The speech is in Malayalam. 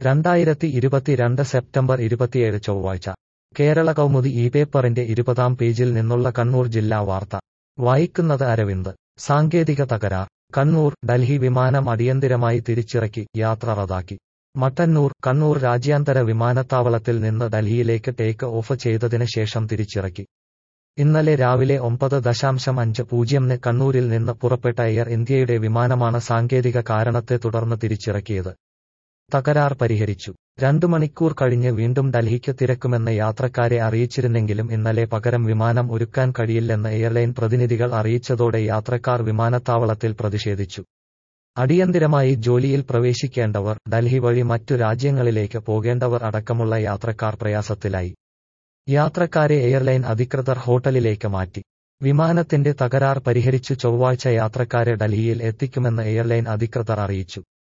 രണ്ടായിരത്തി ഇരുപത്തിരണ്ട് സെപ്റ്റംബർ ഇരുപത്തിയേഴ് ചൊവ്വാഴ്ച കേരള കൗമുദി ഈ പേപ്പറിന്റെ ഇരുപതാം പേജിൽ നിന്നുള്ള കണ്ണൂർ ജില്ലാ വാർത്ത വായിക്കുന്നത് അരവിന്ദ് സാങ്കേതിക തകരാർ കണ്ണൂർ ഡൽഹി വിമാനം അടിയന്തിരമായി തിരിച്ചിറക്കി യാത്ര റദ്ദാക്കി മട്ടന്നൂർ കണ്ണൂർ രാജ്യാന്തര വിമാനത്താവളത്തിൽ നിന്ന് ഡൽഹിയിലേക്ക് ടേക്ക് ഓഫ് ചെയ്തതിന് ശേഷം തിരിച്ചിറക്കി ഇന്നലെ രാവിലെ ഒമ്പത് ദശാംശം അഞ്ച് പൂജ്യംന് കണ്ണൂരിൽ നിന്ന് പുറപ്പെട്ട എയർ ഇന്ത്യയുടെ വിമാനമാണ് സാങ്കേതിക കാരണത്തെ തുടർന്ന് തിരിച്ചിറക്കിയത് തകരാർ പരിഹരിച്ചു രണ്ടു മണിക്കൂർ കഴിഞ്ഞ് വീണ്ടും ഡൽഹിക്ക് തിരക്കുമെന്ന് യാത്രക്കാരെ അറിയിച്ചിരുന്നെങ്കിലും ഇന്നലെ പകരം വിമാനം ഒരുക്കാൻ കഴിയില്ലെന്ന് എയർലൈൻ പ്രതിനിധികൾ അറിയിച്ചതോടെ യാത്രക്കാർ വിമാനത്താവളത്തിൽ പ്രതിഷേധിച്ചു അടിയന്തിരമായി ജോലിയിൽ പ്രവേശിക്കേണ്ടവർ ഡൽഹി വഴി മറ്റു രാജ്യങ്ങളിലേക്ക് പോകേണ്ടവർ അടക്കമുള്ള യാത്രക്കാർ പ്രയാസത്തിലായി യാത്രക്കാരെ എയർലൈൻ അധികൃതർ ഹോട്ടലിലേക്ക് മാറ്റി വിമാനത്തിന്റെ തകരാർ പരിഹരിച്ചു ചൊവ്വാഴ്ച യാത്രക്കാരെ ഡൽഹിയിൽ എത്തിക്കുമെന്ന് എയർലൈൻ അധികൃതർ അറിയിച്ചു